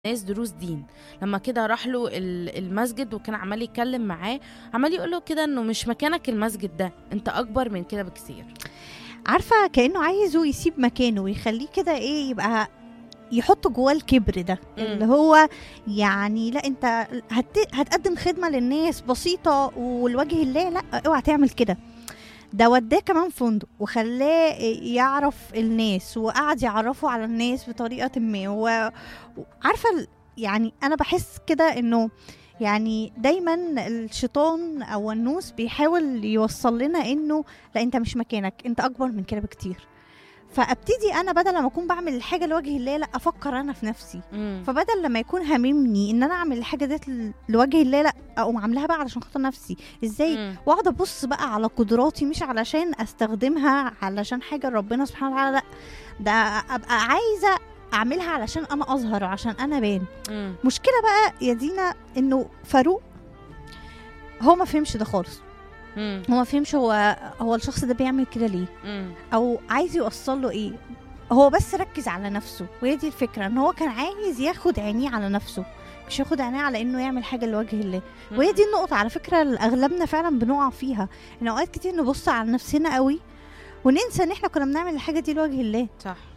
ناس دروس دين لما كده راح له ال- المسجد وكان عمال يتكلم معاه عمال يقول له كده انه مش مكانك المسجد ده انت اكبر من كده بكثير عارفه كانه عايزه يسيب مكانه ويخليه كده ايه يبقى يحط جواه الكبر ده مم. اللي هو يعني لا انت هت... هتقدم خدمه للناس بسيطه ولوجه الله لا اوعى تعمل كده ده وداه كمان فندق وخلاه يعرف الناس وقعد يعرفه على الناس بطريقه ما و- وعارفه ال- يعني انا بحس كده انه يعني دايما الشيطان او النوس بيحاول يوصل لنا انه لا انت مش مكانك انت اكبر من كده بكتير فابتدي انا بدل ما اكون بعمل الحاجه لوجه الله لا افكر انا في نفسي مم. فبدل لما يكون هاممني ان انا اعمل الحاجه ديت ل- لوجه الله لا اقوم عاملاها بقى علشان خاطر نفسي ازاي مم. واقعد ابص بقى على قدراتي مش علشان استخدمها علشان حاجه ربنا سبحانه وتعالى لا ده ابقى عايزه اعملها علشان انا اظهر وعشان انا بان مم. مشكله بقى يا دينا انه فاروق هو ما فهمش ده خالص مم. هو ما فهمش هو هو الشخص ده بيعمل كده ليه مم. او عايز يوصل له ايه هو بس ركز على نفسه وهي دي الفكره ان هو كان عايز ياخد عينيه على نفسه مش ياخد عينيه على انه يعمل حاجه لوجه الله وهي دي النقطه على فكره اللي اغلبنا فعلا بنقع فيها ان اوقات كتير نبص على نفسنا قوي وننسى ان احنا كنا بنعمل الحاجه دي لوجه الله صح